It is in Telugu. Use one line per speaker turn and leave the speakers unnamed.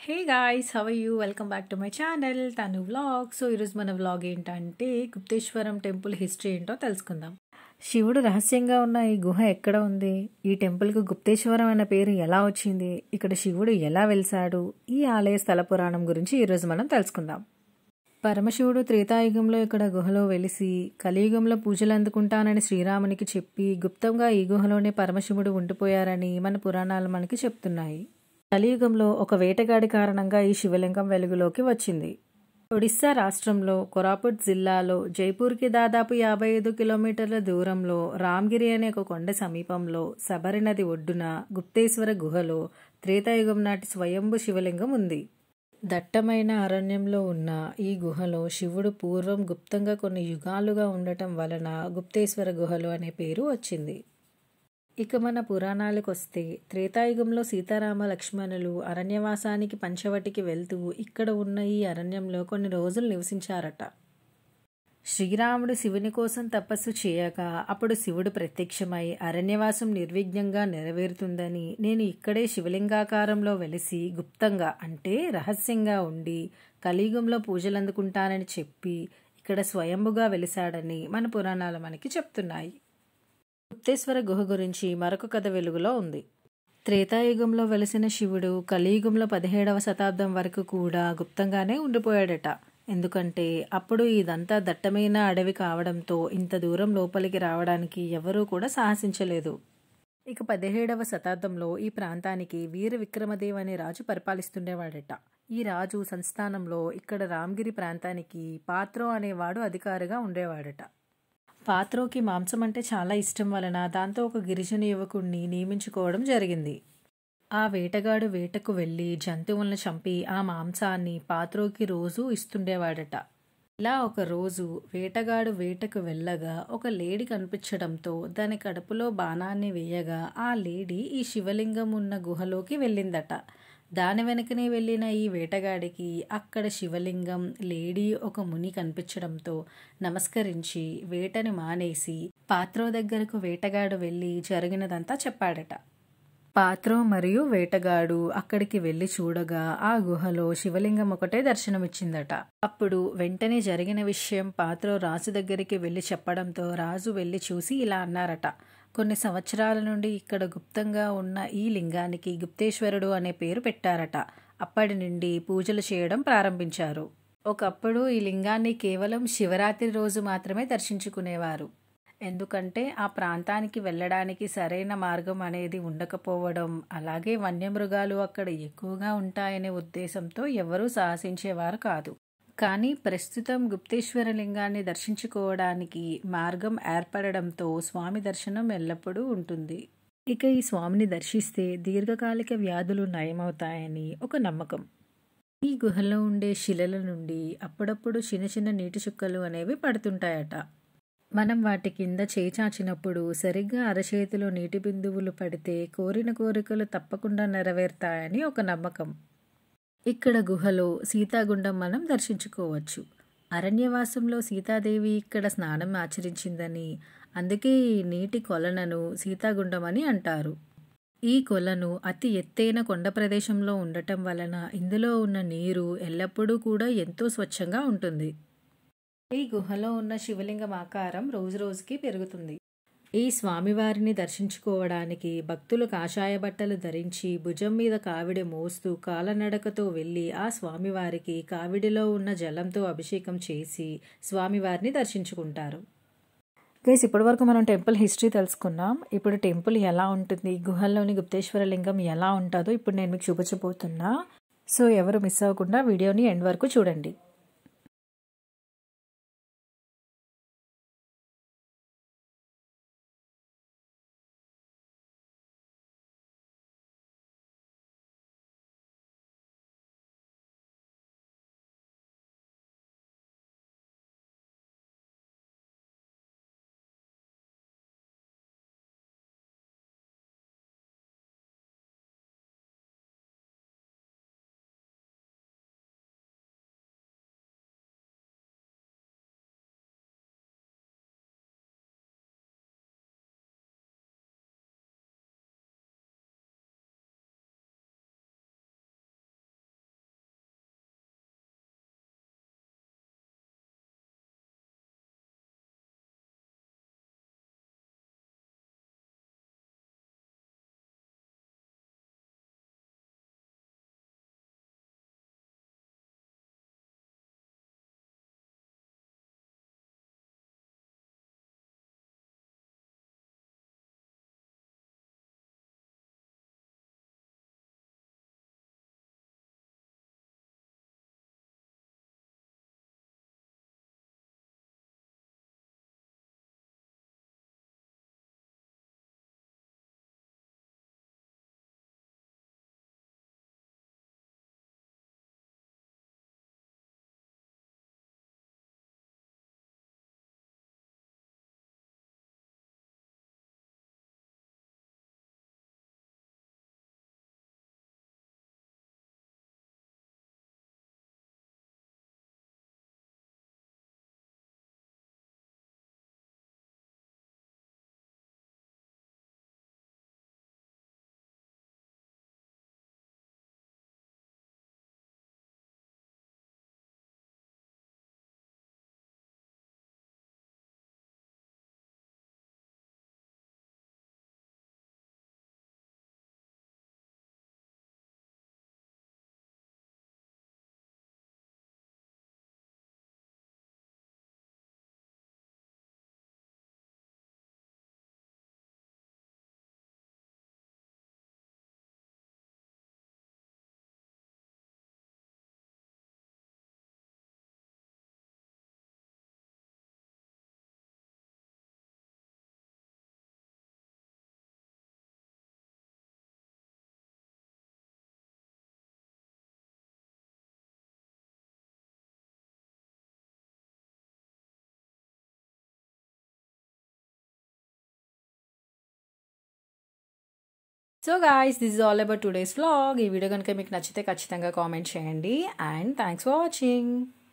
hey guys how you welcome back to my channel తను వ్లాగ్ సో ఈరోజు మన వ్లాగ్ ఏంటంటే గుప్తేశ్వరం టెంపుల్ హిస్టరీ ఏంటో తెలుసుకుందాం శివుడు రహస్యంగా ఉన్న ఈ గుహ ఎక్కడ ఉంది ఈ టెంపుల్కి గుప్తేశ్వరం అనే పేరు ఎలా వచ్చింది ఇక్కడ శివుడు ఎలా వెలిసాడు ఈ ఆలయ స్థల పురాణం గురించి ఈరోజు మనం తెలుసుకుందాం పరమశివుడు త్రేతాయుగంలో ఇక్కడ గుహలో వెలిసి కలియుగంలో పూజలు అందుకుంటానని శ్రీరామునికి చెప్పి గుప్తంగా ఈ గుహలోనే పరమశివుడు ఉండిపోయారని మన పురాణాలు మనకి చెప్తున్నాయి కలియుగంలో ఒక వేటగాడి కారణంగా ఈ శివలింగం వెలుగులోకి వచ్చింది ఒడిస్సా రాష్ట్రంలో కొరాపుట్ జిల్లాలో జైపూర్కి దాదాపు యాభై ఐదు కిలోమీటర్ల దూరంలో రామ్గిరి అనే ఒక కొండ సమీపంలో శబరి నది ఒడ్డున గుప్తేశ్వర గుహలో త్రేతాయుగం నాటి స్వయంభు శివలింగం ఉంది దట్టమైన అరణ్యంలో ఉన్న ఈ గుహలో శివుడు పూర్వం గుప్తంగా కొన్ని యుగాలుగా ఉండటం వలన గుప్తేశ్వర గుహలు అనే పేరు వచ్చింది ఇక మన పురాణాలకు వస్తే త్రేతాయుగంలో సీతారామ లక్ష్మణులు అరణ్యవాసానికి పంచవటికి వెళ్తూ ఇక్కడ ఉన్న ఈ అరణ్యంలో కొన్ని రోజులు నివసించారట శ్రీరాముడు శివుని కోసం తపస్సు చేయక అప్పుడు శివుడు ప్రత్యక్షమై అరణ్యవాసం నిర్విఘ్నంగా నెరవేరుతుందని నేను ఇక్కడే శివలింగాకారంలో వెలిసి గుప్తంగా అంటే రహస్యంగా ఉండి కలియుగంలో పూజలందుకుంటానని చెప్పి ఇక్కడ స్వయంభుగా వెలిశాడని మన పురాణాలు మనకి చెప్తున్నాయి గుప్తేశ్వర గుహ గురించి మరొక కథ వెలుగులో ఉంది త్రేతాయుగంలో వెలిసిన శివుడు కలియుగంలో పదిహేడవ శతాబ్దం వరకు కూడా గుప్తంగానే ఉండిపోయాడట ఎందుకంటే అప్పుడు ఇదంతా దట్టమైన అడవి కావడంతో ఇంత దూరం లోపలికి రావడానికి ఎవరూ కూడా సాహసించలేదు ఇక పదిహేడవ శతాబ్దంలో ఈ ప్రాంతానికి వీర విక్రమదేవ్ అనే రాజు పరిపాలిస్తుండేవాడట ఈ రాజు సంస్థానంలో ఇక్కడ రామ్గిరి ప్రాంతానికి పాత్రో అనేవాడు అధికారిగా ఉండేవాడట పాత్రోకి మాంసం అంటే చాలా ఇష్టం వలన దాంతో ఒక గిరిజన యువకుడిని నియమించుకోవడం జరిగింది ఆ వేటగాడు వేటకు వెళ్ళి జంతువులను చంపి ఆ మాంసాన్ని పాత్రోకి రోజు ఇస్తుండేవాడట ఇలా ఒక రోజు వేటగాడు వేటకు వెళ్ళగా ఒక లేడీ కనిపించడంతో దాని కడుపులో బాణాన్ని వేయగా ఆ లేడీ ఈ శివలింగం ఉన్న గుహలోకి వెళ్ళిందట దాని వెనకనే వెళ్ళిన ఈ వేటగాడికి అక్కడ శివలింగం లేడీ ఒక ముని కనిపించడంతో నమస్కరించి వేటని మానేసి పాత్రో దగ్గరకు వేటగాడు వెళ్ళి జరిగినదంతా చెప్పాడట పాత్రో మరియు వేటగాడు అక్కడికి వెళ్లి చూడగా ఆ గుహలో శివలింగం ఒకటే దర్శనమిచ్చిందట అప్పుడు వెంటనే జరిగిన విషయం పాత్రో రాజు దగ్గరికి వెళ్లి చెప్పడంతో రాజు వెళ్లి చూసి ఇలా అన్నారట కొన్ని సంవత్సరాల నుండి ఇక్కడ గుప్తంగా ఉన్న ఈ లింగానికి గుప్తేశ్వరుడు అనే పేరు పెట్టారట అప్పటి నుండి పూజలు చేయడం ప్రారంభించారు ఒకప్పుడు ఈ లింగాన్ని కేవలం శివరాత్రి రోజు మాత్రమే దర్శించుకునేవారు ఎందుకంటే ఆ ప్రాంతానికి వెళ్ళడానికి సరైన మార్గం అనేది ఉండకపోవడం అలాగే వన్యమృగాలు అక్కడ ఎక్కువగా ఉంటాయనే ఉద్దేశంతో ఎవరూ సాహసించేవారు కాదు కానీ ప్రస్తుతం గుప్తేశ్వర లింగాన్ని దర్శించుకోవడానికి మార్గం ఏర్పడడంతో స్వామి దర్శనం ఎల్లప్పుడూ ఉంటుంది ఇక ఈ స్వామిని దర్శిస్తే దీర్ఘకాలిక వ్యాధులు నయమవుతాయని ఒక నమ్మకం ఈ గుహలో ఉండే శిలల నుండి అప్పుడప్పుడు చిన్న చిన్న నీటి చుక్కలు అనేవి పడుతుంటాయట మనం వాటి కింద చేచాచినప్పుడు సరిగ్గా అరచేతిలో నీటి బిందువులు పడితే కోరిన కోరికలు తప్పకుండా నెరవేరుతాయని ఒక నమ్మకం ఇక్కడ గుహలో సీతాగుండం మనం దర్శించుకోవచ్చు అరణ్యవాసంలో సీతాదేవి ఇక్కడ స్నానం ఆచరించిందని అందుకే ఈ నీటి కొలనను సీతాగుండం అని అంటారు ఈ కొలను అతి ఎత్తైన కొండ ప్రదేశంలో ఉండటం వలన ఇందులో ఉన్న నీరు ఎల్లప్పుడూ కూడా ఎంతో స్వచ్ఛంగా ఉంటుంది ఈ గుహలో ఉన్న శివలింగం ఆకారం రోజురోజుకి పెరుగుతుంది ఈ స్వామివారిని దర్శించుకోవడానికి భక్తులు కాషాయ బట్టలు ధరించి భుజం మీద కావిడి మోస్తూ కాలనడకతో వెళ్ళి ఆ స్వామివారికి కావిడిలో ఉన్న జలంతో అభిషేకం చేసి స్వామివారిని దర్శించుకుంటారు గైస్ ఇప్పటి వరకు మనం టెంపుల్ హిస్టరీ తెలుసుకున్నాం ఇప్పుడు టెంపుల్ ఎలా ఉంటుంది గుహల్లోని గుప్తేశ్వర లింగం ఎలా ఉంటుందో ఇప్పుడు నేను మీకు చూపించబోతున్నా సో ఎవరు మిస్ అవ్వకుండా వీడియోని ఎండ్ వరకు చూడండి so guys this is all about today's vlog ఈ వీడియో కనుక మీకు నచ్చితే ఖచ్చితంగా కామెంట్ చేయండి అండ్ థ్యాంక్స్ ఫర్ వాచింగ్